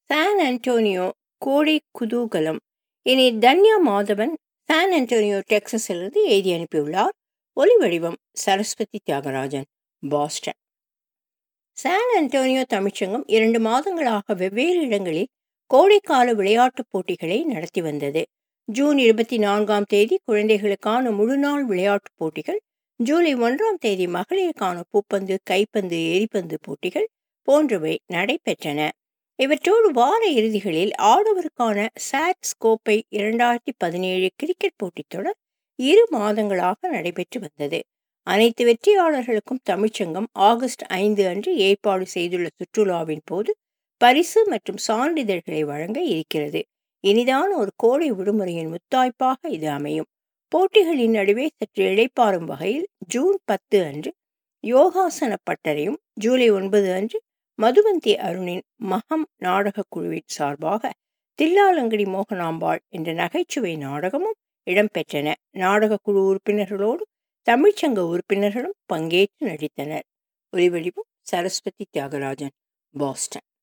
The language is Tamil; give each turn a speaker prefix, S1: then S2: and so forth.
S1: சான் அன்டோனியோ கோடை குதூகலம் இனி தன்யா மாதவன் சான் அன்டோனியோ டெக்சஸிலிருந்து எழுதி அனுப்பியுள்ளார் ஒலி வடிவம் Saraswathi Thiagarajan Boston San Antonio தமிழ்ச்சங்கம் இரண்டு மாதங்களாக வெவ்வேறு இடங்களில் கோடைக்கால விளையாட்டுப் போட்டிகளை நடத்தி வந்தது ஜூன் இருபத்தி நான்காம் தேதி குழந்தைகளுக்கான முழுநாள் விளையாட்டுப் போட்டிகள் ஜூலை ஒன்றாம் தேதி மகளிருக்கான பூப்பந்து கைப்பந்து எரிப்பந்து போட்டிகள் போன்றவை நடைபெற்றன இவற்றோடு வார இறுதிகளில் ஆடவருக்கான சாட்ஸ் கோப்பை இரண்டாயிரத்தி பதினேழு கிரிக்கெட் போட்டித் தொடர் இரு மாதங்களாக நடைபெற்று வந்தது அனைத்து வெற்றியாளர்களுக்கும் தமிழ்ச்சங்கம் ஆகஸ்ட் ஐந்து அன்று ஏற்பாடு செய்துள்ள சுற்றுலாவின் போது பரிசு மற்றும் சான்றிதழ்களை வழங்க இருக்கிறது இனிதான ஒரு கோடை விடுமுறையின் முத்தாய்ப்பாக இது அமையும் போட்டிகளின் நடுவே சற்று இழைப்பாரும் வகையில் ஜூன் பத்து அன்று யோகாசன பட்டறையும் ஜூலை ஒன்பது அன்று மதுவந்தி அருணின் மகம் நாடகக் குழுவின் சார்பாக தில்லாலங்கடி மோகனாம்பாள் என்ற நகைச்சுவை நாடகமும் இடம்பெற்றன நாடகக் குழு உறுப்பினர்களோடு தமிழ்ச்சங்க உறுப்பினர்களும் பங்கேற்று நடித்தனர் ஒலிவடிவம் சரஸ்வதி தியாகராஜன் பாஸ்டன்